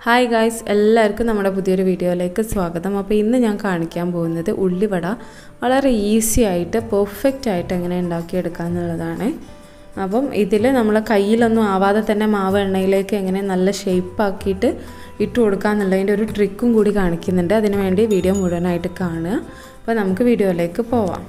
hi guys എല്ലാവർക്കും നമ്മുടെ പുതിയൊരു വീഡിയോയിലേക്ക് സ്വാഗതം അപ്പോൾ ഇന്ന് ഞാൻ കാണിക്കാൻ പോകുന്നത് ഉള്ളിവട വളരെ ഈസി ആയിട്ട് പെർഫെക്റ്റ് ആയിട്ട് എങ്ങനെ ഉണ്ടാക്കിയെടുക്കുക എന്നുള്ളതാണ് അപ്പം ഇതിൽ നമ്മൾ കയ്യിലൊന്നും ആവാതെ തന്നെ മാവ് എണ്ണയിലേക്ക് എങ്ങനെ നല്ല ഷേപ്പാക്കിയിട്ട് ഇട്ട് കൊടുക്കുക എന്നുള്ളതിൻ്റെ ഒരു ട്രിക്കും കൂടി കാണിക്കുന്നുണ്ട് അതിന് വേണ്ടി വീഡിയോ മുഴുവനായിട്ട് കാണുക അപ്പോൾ നമുക്ക് വീഡിയോയിലേക്ക് പോവാം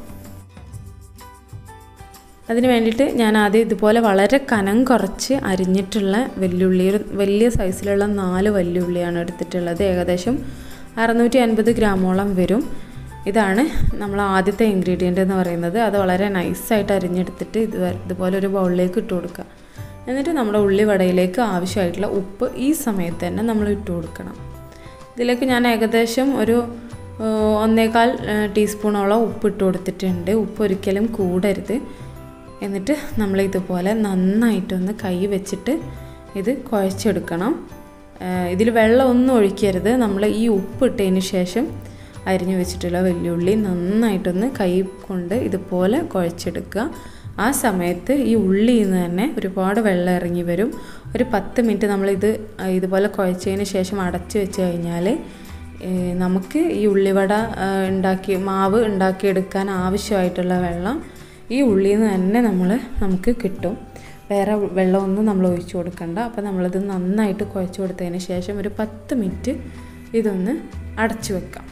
അതിന് വേണ്ടിയിട്ട് ഞാൻ ആദ്യം ഇതുപോലെ വളരെ കനം കുറച്ച് അരിഞ്ഞിട്ടുള്ള വെല്ലുള്ളി ഒരു വലിയ സൈസിലുള്ള നാല് വെല്ലുള്ളിയാണ് എടുത്തിട്ടുള്ളത് ഏകദേശം അറുന്നൂറ്റി അൻപത് ഗ്രാമോളം വരും ഇതാണ് നമ്മൾ ആദ്യത്തെ ഇൻഗ്രീഡിയൻ്റ് എന്ന് പറയുന്നത് അത് വളരെ നൈസായിട്ട് അരിഞ്ഞെടുത്തിട്ട് ഇത് ഇതുപോലെ ഒരു ബൗളിലേക്ക് ഇട്ട് കൊടുക്കുക എന്നിട്ട് നമ്മുടെ ഉള്ളി വടയിലേക്ക് ആവശ്യമായിട്ടുള്ള ഉപ്പ് ഈ സമയത്ത് തന്നെ നമ്മൾ ഇട്ട് കൊടുക്കണം ഇതിലേക്ക് ഞാൻ ഏകദേശം ഒരു ഒന്നേകാൽ ടീസ്പൂണോളം ഉപ്പ് ഇട്ട് കൊടുത്തിട്ടുണ്ട് ഉപ്പ് ഒരിക്കലും കൂടരുത് എന്നിട്ട് നമ്മൾ ഇതുപോലെ നന്നായിട്ടൊന്ന് കൈ വെച്ചിട്ട് ഇത് കുഴച്ചെടുക്കണം ഇതിൽ വെള്ളം ഒന്നും ഒഴിക്കരുത് നമ്മൾ ഈ ഉപ്പ് ഇട്ടതിന് ശേഷം അരിഞ്ഞു വെച്ചിട്ടുള്ള വെല്ലുള്ളി നന്നായിട്ടൊന്ന് കൈ കൊണ്ട് ഇതുപോലെ കുഴച്ചെടുക്കുക ആ സമയത്ത് ഈ ഉള്ളിയിൽ നിന്ന് തന്നെ ഒരുപാട് വെള്ളം ഇറങ്ങി വരും ഒരു പത്ത് മിനിറ്റ് നമ്മളിത് ഇതുപോലെ കുഴച്ചതിന് ശേഷം അടച്ചു വെച്ച് കഴിഞ്ഞാൽ നമുക്ക് ഈ ഉള്ളിവട ഉണ്ടാക്കി മാവ് ഉണ്ടാക്കിയെടുക്കാൻ ആവശ്യമായിട്ടുള്ള വെള്ളം ഈ ഉള്ളിയിൽ നിന്ന് തന്നെ നമ്മൾ നമുക്ക് കിട്ടും വേറെ വെള്ളമൊന്നും നമ്മൾ ഒഴിച്ചു കൊടുക്കണ്ട അപ്പോൾ നമ്മളിത് നന്നായിട്ട് കുഴച്ച് കൊടുത്തതിന് ശേഷം ഒരു പത്ത് മിനിറ്റ് ഇതൊന്ന് അടച്ചു വെക്കാം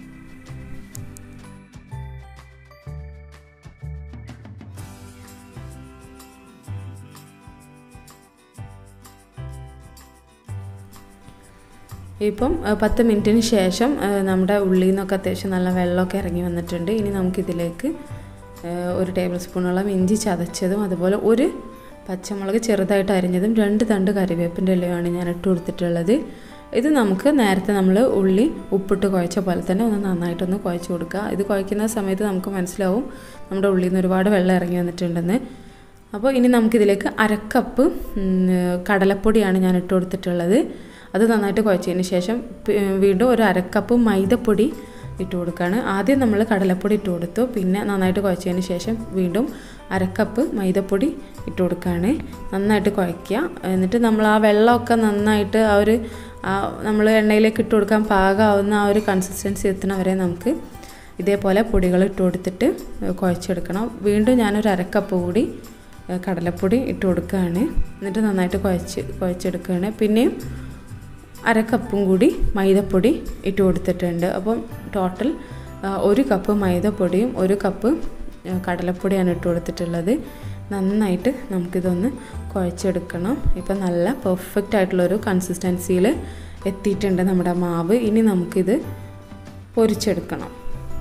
ഇപ്പം പത്ത് മിനിറ്റിന് ശേഷം നമ്മുടെ ഉള്ളിൽ നിന്നൊക്കെ അത്യാവശ്യം നല്ല വെള്ളമൊക്കെ ഇറങ്ങി വന്നിട്ടുണ്ട് ഇനി നമുക്കിതിലേക്ക് ഒരു ടേബിൾ സ്പൂണോളം ഇഞ്ചി ചതച്ചതും അതുപോലെ ഒരു പച്ചമുളക് ചെറുതായിട്ട് അരിഞ്ഞതും രണ്ട് തണ്ട് കറിവേപ്പിൻ്റെ ഇലയുമാണ് ഞാൻ ഇട്ട് കൊടുത്തിട്ടുള്ളത് ഇത് നമുക്ക് നേരത്തെ നമ്മൾ ഉള്ളി ഉപ്പിട്ട് കുഴച്ച പോലെ തന്നെ ഒന്ന് നന്നായിട്ടൊന്ന് കുഴച്ച് കൊടുക്കുക ഇത് കുഴക്കുന്ന സമയത്ത് നമുക്ക് മനസ്സിലാവും നമ്മുടെ ഉള്ളിൽ നിന്ന് ഒരുപാട് വെള്ളം ഇറങ്ങി വന്നിട്ടുണ്ടെന്ന് അപ്പോൾ ഇനി നമുക്കിതിലേക്ക് അരക്കപ്പ് കടലപ്പൊടിയാണ് ഞാൻ ഇട്ട് കൊടുത്തിട്ടുള്ളത് അത് നന്നായിട്ട് കുഴച്ചതിന് ശേഷം വീണ്ടും ഒരു അരക്കപ്പ് മൈദപ്പൊടി ഇട്ട് കൊടുക്കുകയാണ് ആദ്യം നമ്മൾ കടലപ്പൊടി ഇട്ട് കൊടുത്തു പിന്നെ നന്നായിട്ട് കുഴച്ചതിന് ശേഷം വീണ്ടും അരക്കപ്പ് മൈദപ്പൊടി ഇട്ട് കൊടുക്കുകയാണ് നന്നായിട്ട് കുഴയ്ക്കുക എന്നിട്ട് നമ്മൾ ആ വെള്ളമൊക്കെ നന്നായിട്ട് ആ ഒരു നമ്മൾ എണ്ണയിലേക്ക് ഇട്ട് കൊടുക്കാൻ പാകമാവുന്ന ആ ഒരു കൺസിസ്റ്റൻസി എത്തണ വരെ നമുക്ക് ഇതേപോലെ പൊടികൾ ഇട്ട് കൊടുത്തിട്ട് കുഴച്ചെടുക്കണം വീണ്ടും ഞാനൊരു അരക്കപ്പ് കൂടി കടലപ്പൊടി ഇട്ട് കൊടുക്കുകയാണ് എന്നിട്ട് നന്നായിട്ട് കുഴച്ച് കുഴച്ചെടുക്കുകയാണ് പിന്നെയും അര കപ്പും കൂടി മൈദപ്പൊടി ഇട്ട് കൊടുത്തിട്ടുണ്ട് അപ്പം ടോട്ടൽ ഒരു കപ്പ് മൈദപ്പൊടിയും ഒരു കപ്പ് കടലപ്പൊടിയാണ് ഇട്ട് കൊടുത്തിട്ടുള്ളത് നന്നായിട്ട് നമുക്കിതൊന്ന് കുഴച്ചെടുക്കണം ഇപ്പം നല്ല പെർഫെക്റ്റ് ആയിട്ടുള്ളൊരു കൺസിസ്റ്റൻസിയിൽ എത്തിയിട്ടുണ്ട് നമ്മുടെ മാവ് ഇനി നമുക്കിത് പൊരിച്ചെടുക്കണം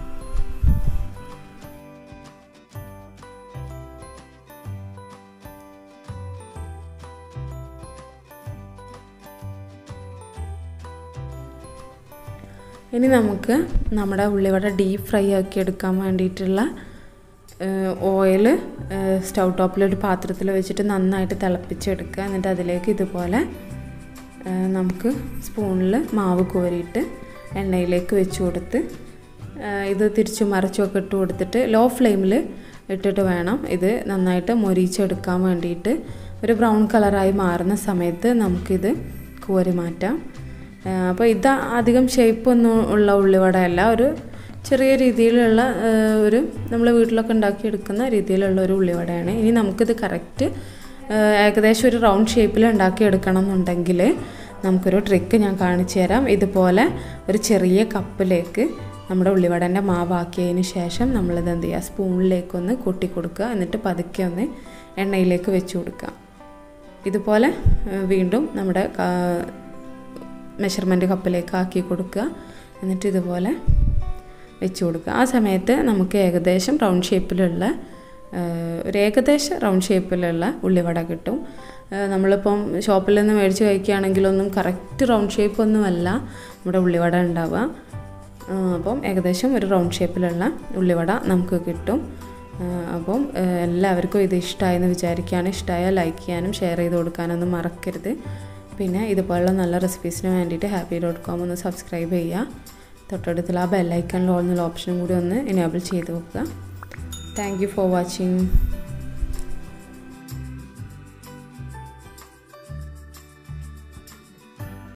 ഇനി നമുക്ക് നമ്മുടെ ഉള്ളിവട ഡീപ്പ് ഫ്രൈ ആക്കി എടുക്കാൻ വേണ്ടിയിട്ടുള്ള ഓയിൽ സ്റ്റൗ ടോപ്പിലൊരു പാത്രത്തിൽ വെച്ചിട്ട് നന്നായിട്ട് തിളപ്പിച്ചെടുക്കുക എന്നിട്ട് അതിലേക്ക് ഇതുപോലെ നമുക്ക് സ്പൂണിൽ മാവ് കോരിയിട്ട് എണ്ണയിലേക്ക് വെച്ച് കൊടുത്ത് ഇത് തിരിച്ചു മറിച്ചൊക്കെ ഇട്ട് കൊടുത്തിട്ട് ലോ ഫ്ലെയിമിൽ ഇട്ടിട്ട് വേണം ഇത് നന്നായിട്ട് മൊരിച്ചെടുക്കാൻ വേണ്ടിയിട്ട് ഒരു ബ്രൗൺ കളറായി മാറുന്ന സമയത്ത് നമുക്കിത് കോരി മാറ്റാം അപ്പോൾ ഇത് അധികം ഷേപ്പൊന്നും ഉള്ള ഉള്ളിവടയല്ല ഒരു ചെറിയ രീതിയിലുള്ള ഒരു നമ്മൾ വീട്ടിലൊക്കെ ഉണ്ടാക്കിയെടുക്കുന്ന രീതിയിലുള്ള ഒരു ഉള്ളിവടയാണ് ഇനി നമുക്കിത് കറക്റ്റ് ഏകദേശം ഒരു റൗണ്ട് ഷേപ്പിൽ ഉണ്ടാക്കിയെടുക്കണം എന്നുണ്ടെങ്കിൽ നമുക്കൊരു ട്രിക്ക് ഞാൻ കാണിച്ചു തരാം ഇതുപോലെ ഒരു ചെറിയ കപ്പിലേക്ക് നമ്മുടെ ഉള്ളിവടൻ്റെ മാവാക്കിയതിന് ശേഷം നമ്മളിത് എന്ത് ചെയ്യുക സ്പൂണിലേക്കൊന്ന് കൊട്ടി കൊടുക്കുക എന്നിട്ട് പതുക്കെ ഒന്ന് എണ്ണയിലേക്ക് വെച്ച് കൊടുക്കുക ഇതുപോലെ വീണ്ടും നമ്മുടെ മെഷർമെൻറ്റ് കപ്പിലേക്ക് ആക്കി കൊടുക്കുക എന്നിട്ട് ഇതുപോലെ വെച്ച് കൊടുക്കുക ആ സമയത്ത് നമുക്ക് ഏകദേശം റൗണ്ട് ഷേപ്പിലുള്ള ഒരു ഏകദേശം റൗണ്ട് ഷേപ്പിലുള്ള ഉള്ളിവട കിട്ടും നമ്മളിപ്പം ഷോപ്പിൽ നിന്ന് മേടിച്ച് കഴിക്കുകയാണെങ്കിലൊന്നും കറക്റ്റ് റൗണ്ട് ഷേപ്പൊന്നുമല്ല നമ്മുടെ ഉള്ളിവട ഉണ്ടാവുക അപ്പം ഏകദേശം ഒരു റൗണ്ട് ഷേപ്പിലുള്ള ഉള്ളിവട നമുക്ക് കിട്ടും അപ്പം എല്ലാവർക്കും ഇത് ഇഷ്ടമായെന്ന് വിചാരിക്കുകയാണ് ഇഷ്ടമായാൽ ലൈക്ക് ചെയ്യാനും ഷെയർ ചെയ്ത് കൊടുക്കാനൊന്നും മറക്കരുത് പിന്നെ ഇതുപോലുള്ള നല്ല റെസിപ്പീസിന് വേണ്ടിയിട്ട് ഹാപ്പി ഡോട്ട് കോം ഒന്ന് സബ്സ്ക്രൈബ് ചെയ്യുക തൊട്ടടുത്തുള്ള ആ ബെല്ലൈക്കണിൽ ഓൾ എന്നുള്ള ഓപ്ഷനും കൂടി ഒന്ന് എനേബിൾ ചെയ്ത് വെക്കുക താങ്ക് യു ഫോർ വാച്ചിങ്